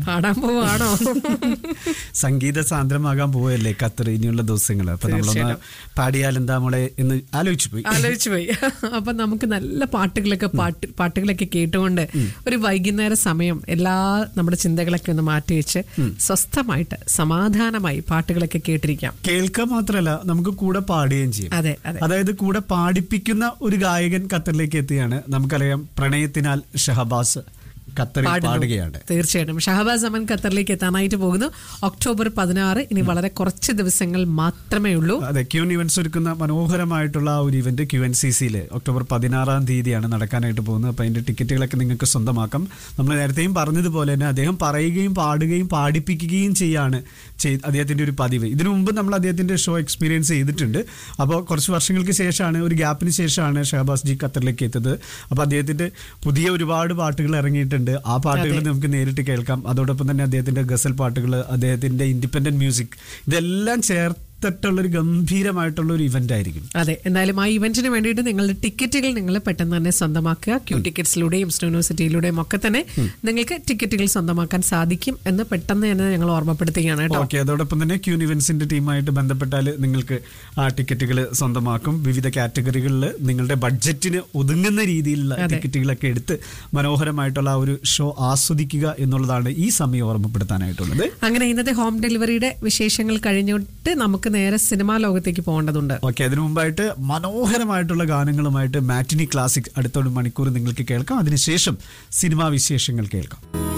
പാടാൻ പോവാണോ സംഗീത സാന്ദ്രമാകാൻ പോവല്ലേ ഖത്തർ ഇനിയുള്ള ദിവസങ്ങൾ അപ്പൊ നമ്മളൊന്ന് പാടിയാൽ എന്താ മോളെ എന്ന് ആലോചിച്ചു പോയി ആലോചിച്ചു പോയി അപ്പൊ നമുക്ക് നല്ല പാട്ടുകളൊക്കെ പാട്ട് പാട്ടുകളൊക്കെ കേട്ടുകൊണ്ട് ഒരു വൈകുന്നേര സമയം എല്ലാ നമ്മുടെ ചിന്തകളൊക്കെ ഒന്ന് മാറ്റി വെച്ച് സ്വസ്ഥമായിട്ട് സമാധാനമായി പാട്ടുകളൊക്കെ കേട്ടിരിക്കാം കേൾക്കുക മാത്രമല്ല നമുക്ക് കൂടെ പാടുകയും ചെയ്യും അതെ അതെ അതായത് കൂടെ പാടിപ്പിക്കുന്ന ഒരു ഗായകൻ ഖത്തറിലേക്ക് എത്തിയാണ് നമുക്കറിയാം പ്രണയത്തിനാൽ ഷഹബാസ് ഖത്തറിൽ പാടുന്നു. പാടുകയാണ് തീർച്ചയായിട്ടും ഷഹബാസ് അമൻ ഖത്തറിലേക്ക് എത്താനായിട്ട് പോകുന്നു ഒക്ടോബർ പതിനാറ് ഇനി വളരെ കുറച്ച് ദിവസങ്ങൾ മാത്രമേ ഉള്ളൂ അതെ ക്യൂൻ ഇവന്റ്സ് ഒരുക്കുന്ന മനോഹരമായിട്ടുള്ള ആ ഒരു ഇവന്റ് ക്യു എൻ സി സിയിൽ ഒക്ടോബർ പതിനാറാം തീയതിയാണ് നടക്കാനായിട്ട് പോകുന്നത് അപ്പൊ അതിന്റെ ടിക്കറ്റുകളൊക്കെ നിങ്ങൾക്ക് സ്വന്തമാക്കാം നമ്മൾ നേരത്തെയും പറഞ്ഞതുപോലെ തന്നെ അദ്ദേഹം പറയുകയും പാടുകയും പാടിപ്പിക്കുകയും ചെയ്യാണ് ചെയ്- അദ്ദേഹത്തിന്റെ ഒരു പതിവ് ഇതിനു മുമ്പ് നമ്മൾ അദ്ദേഹത്തിന്റെ ഷോ എക്സ്പീരിയൻസ് ചെയ്തിട്ടുണ്ട് അപ്പോൾ കുറച്ച് വർഷങ്ങൾക്ക് ശേഷമാണ് ഒരു ഗ്യാപ്പിന് ശേഷമാണ് ഷഹബാസ് ജി ഖത്തറിലേക്ക് എത്തിയത് അപ്പോൾ അദ്ദേഹത്തിന്റെ പുതിയ ഒരുപാട് പാട്ടുകൾ ഇറങ്ങിയിട്ടുണ്ട് ആ പാട്ടുകൾ നമുക്ക് നേരിട്ട് കേൾക്കാം അതോടൊപ്പം തന്നെ അദ്ദേഹത്തിന്റെ ഗസൽ പാട്ടുകൾ അദ്ദേഹത്തിന്റെ ഇൻഡിപെൻഡന്റ് മ്യൂസിക് ഇതെല്ലാം ചേർത്തിട്ടുള്ള ഒരു ഗംഭീരമായിട്ടുള്ള ഒരു ഇവന്റ് ആയിരിക്കും അതെ എന്തായാലും ആ ഇവന്റിന് വേണ്ടിയിട്ട് നിങ്ങളുടെ ടിക്കറ്റുകൾ നിങ്ങൾ പെട്ടെന്ന് തന്നെ സ്വന്തമാക്കുക ക്യൂ ടിക്കറ്റ്സിലൂടെയും യൂണിവേഴ്സിറ്റിയിലൂടെയും ഒക്കെ തന്നെ നിങ്ങൾക്ക് ടിക്കറ്റുകൾ സ്വന്തമാക്കാൻ സാധിക്കും എന്ന് പെട്ടെന്ന് തന്നെ ഞങ്ങൾ ഓർമ്മപ്പെടുത്തുകയാണ് കേട്ടോ ഓക്കെ അതോടൊപ്പം തന്നെ ക്യൂൻ ഇവന്റ്സിന്റെ ടീമായിട്ട് ബന്ധപ്പെട്ടാൽ നിങ്ങൾക്ക് ആ ടിക്കറ്റുകൾ സ്വന്തമാക്കും വിവിധ കാറ്റഗറികളിൽ നിങ്ങളുടെ ബഡ്ജറ്റിന് ഒതുങ്ങുന്ന രീതിയിലുള്ള ടിക്കറ്റുകളൊക്കെ എടുത്ത് മനോഹരമായിട്ടുള്ള ആ ഒരു ഷോ ആസ്വദിക്കുക എന്നുള്ളതാണ് ഈ സമയം ഓർമ്മപ്പെടുത്താനായിട്ടുള്ളത് അങ്ങനെ ഇന്നത്തെ ഹോം ഡെലിവറിയുടെ വിശേഷങ്ങൾ കഴിഞ്ഞിട്ട് നമുക്ക് നേരെ സിനിമാ ലോകത്തേക്ക് പോകേണ്ടതുണ്ട് ഓക്കെ അതിനു മുമ്പായിട്ട് മനോഹരമായിട്ടുള്ള ഗാനങ്ങളുമായിട്ട് മാറ്റിനി ക്ലാസിക് അടുത്തൊരു മണിക്കൂർ നിങ്ങൾക്ക് കേൾക്കാം അതിനുശേഷം സിനിമാ വിശേഷങ്ങൾ കേൾക്കാം